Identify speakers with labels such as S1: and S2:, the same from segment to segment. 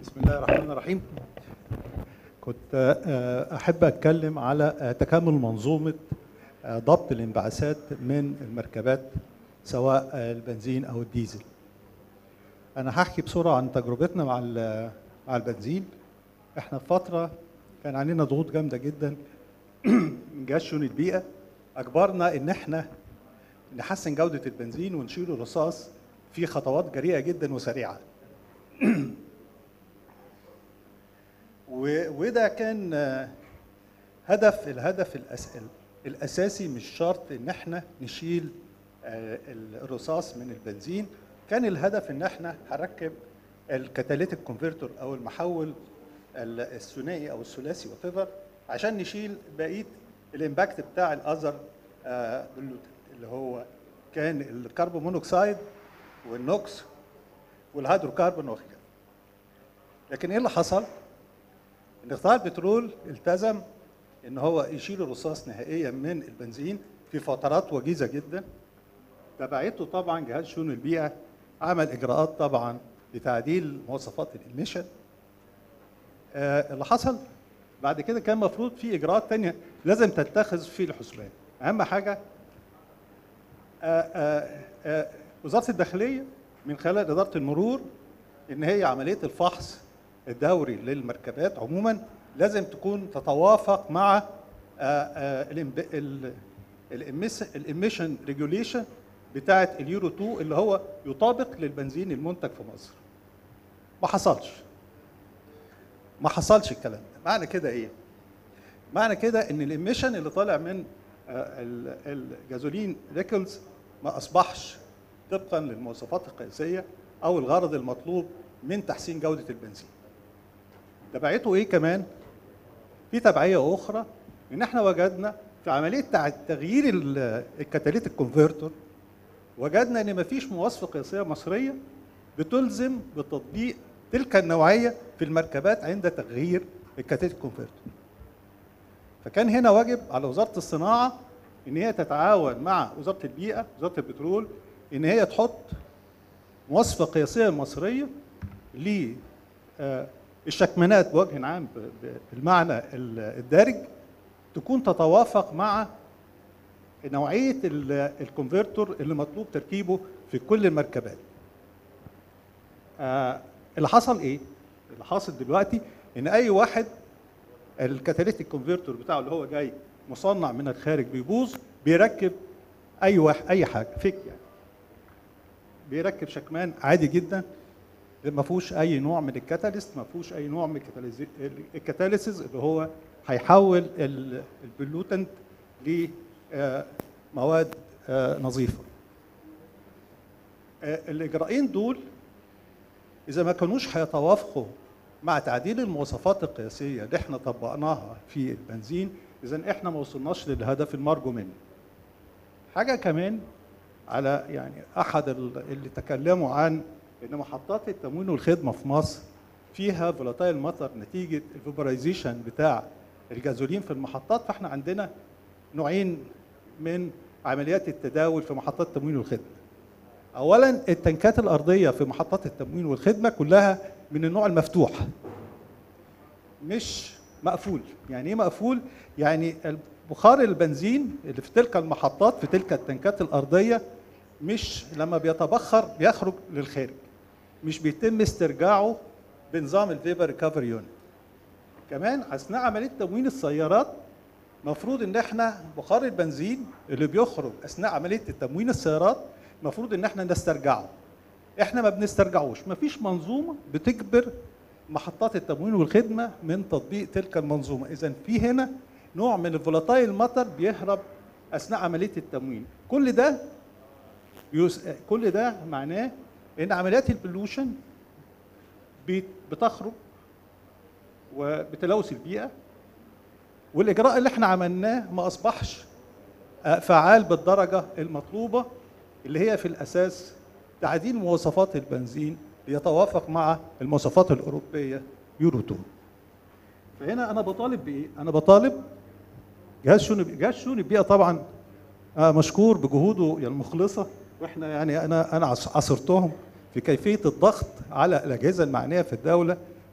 S1: بسم الله الرحمن الرحيم كنت آه، احب اتكلم على آه، تكامل منظومه آه، ضبط الانبعاثات من المركبات سواء آه، البنزين او الديزل انا هحكي بسرعه عن تجربتنا مع ال- مع البنزين احنا في فتره كان علينا ضغوط جامده جدا من جهاز شؤون البيئه اجبرنا ان احنا نحسن جوده البنزين ونشيل الرصاص في خطوات جريئه جدا وسريعه و- وده كان آه، هدف الهدف الأس- الاساسي مش شرط ان احنا نشيل آه، الرصاص من البنزين كان الهدف ان احنا هنركب الكاتاليتيك كونفرتور او المحول ال- الثنائي او الثلاثي وات عشان نشيل بقيه الامباكت بتاع الاذر اللي هو كان الكربون مونوكسيد والنوكس والهيدروكربون وهكذا لكن ايه اللي حصل؟ ان قطاع البترول التزم ان هو يشيل الرصاص نهائيا من البنزين في فترات وجيزه جدا تبعته طبعا جهاز شؤون البيئه عمل اجراءات طبعا لتعديل مواصفات الاميشن آه اللي حصل بعد كده كان المفروض في اجراءات تانية لازم تتخذ في الحسبان اهم حاجه آه آه آه وزاره الداخليه من خلال اداره المرور ان هي عمليه الفحص الدوري للمركبات عموما لازم تكون تتوافق مع الاميشن ريجوليشن بتاعه اليورو 2 اللي هو يطابق للبنزين المنتج في مصر ما حصلش ما حصلش الكلام ده معنى كده ايه معنى كده ان الاميشن اللي طالع من آه، ال- الجازولين ريكلز ما اصبحش طبقا للمواصفات القياسيه او الغرض المطلوب من تحسين جوده البنزين تبعته ايه كمان في تبعيه اخرى ان احنا وجدنا في عمليه تع- تغيير ال- الكاتاليتيك كونفرتور وجدنا ان مفيش مواصفه قياسيه مصريه بتلزم بتطبيق تلك النوعيه في المركبات عند تغيير الكاتاليتيك كونفرتور فكان هنا واجب على وزاره الصناعه ان هي تتعاون مع وزاره البيئه وزاره البترول ان هي تحط مواصفه قياسيه مصريه للشكمانات بوجه عام ب- ب- بالمعنى ال- الدارج تكون تتوافق مع نوعيه ال- الكونفرتور اللي مطلوب تركيبه في كل المركبات. آه، اللي حصل ايه؟ اللي حاصل دلوقتي ان اي واحد الكاتاليتيك كونفرتور بتاعه اللي هو جاي مصنع من الخارج بيبوظ بيركب اي واحد اي حاجه فيك يعني بيركب شكمان عادي جدا ما فيهوش اي نوع من الكاتاليست ما فيهوش اي نوع من الكتاليزي- الكتاليسيس اللي هو هيحول ال- البلوتنت لمواد آه، نظيفه آه، الاجراءين دول اذا ما كانوش هيتوافقوا مع تعديل المواصفات القياسيه اللي احنا طبقناها في البنزين اذا احنا ما وصلناش للهدف المرجو منه حاجه كمان على يعني احد ال- اللي تكلموا عن ان محطات التموين والخدمه في مصر فيها فولاتايل مطر نتيجه الفيبرايزيشن بتاع الجازولين في المحطات فاحنا عندنا نوعين من عمليات التداول في محطات التموين والخدمه. اولا التنكات الارضيه في محطات التموين والخدمه كلها من النوع المفتوح. مش مقفول، يعني ايه مقفول؟ يعني بخار البنزين اللي في تلك المحطات في تلك التنكات الارضيه مش لما بيتبخر بيخرج للخارج. مش بيتم استرجاعه بنظام الفيبر ريكفري يونت. كمان اثناء عمليه تموين السيارات مفروض ان احنا بخار البنزين اللي بيخرج اثناء عمليه تموين السيارات مفروض ان احنا نسترجعه احنا ما بنسترجعوش مفيش منظومه بتجبر محطات التموين والخدمه من تطبيق تلك المنظومه اذا في هنا نوع من الفولاتايل المطر بيهرب اثناء عمليه التموين كل ده يس... كل ده معناه ان عمليات البلوشن بت- بتخرج وبتلوث البيئه والاجراء اللي احنا عملناه ما اصبحش آه، فعال بالدرجه المطلوبه اللي هي في الاساس تعديل مواصفات البنزين ليتوافق مع المواصفات الاوروبيه يورو 2 فهنا انا بطالب بايه؟ انا بطالب جهاز شؤون جهاز شؤون البيئه طبعا آه، مشكور بجهوده المخلصه واحنا يعني انا انا عص- عاصرتهم في كيفيه الضغط على الاجهزه المعنيه في الدوله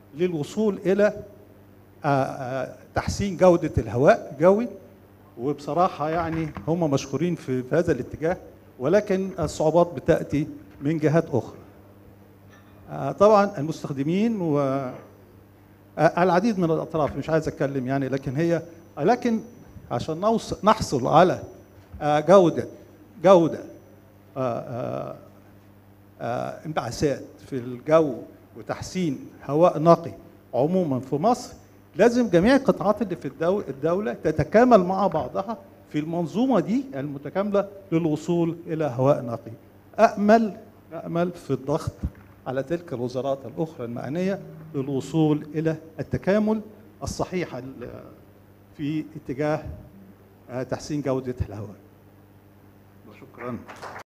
S1: للوصول الى آه، آه، تحسين جوده الهواء الجوي وبصراحه يعني هم مشهورين في في هذا الاتجاه ولكن الصعوبات بتاتي من جهات اخرى. آه، طبعا المستخدمين و آه، العديد من الاطراف مش عايز اتكلم يعني لكن هي لكن عشان نوصل نحصل على آه، جوده جوده آه، آه، آه، انبعاثات في الجو وتحسين هواء نقي عموما في مصر لازم جميع القطاعات اللي في الدو- الدولة تتكامل مع بعضها في المنظومة دي المتكاملة للوصول إلى هواء نقي أأمل أأمل في الضغط على تلك الوزارات الأخرى المعنية للوصول إلى التكامل الصحيح ال- في اتجاه آه، تحسين جودة الهواء شكرا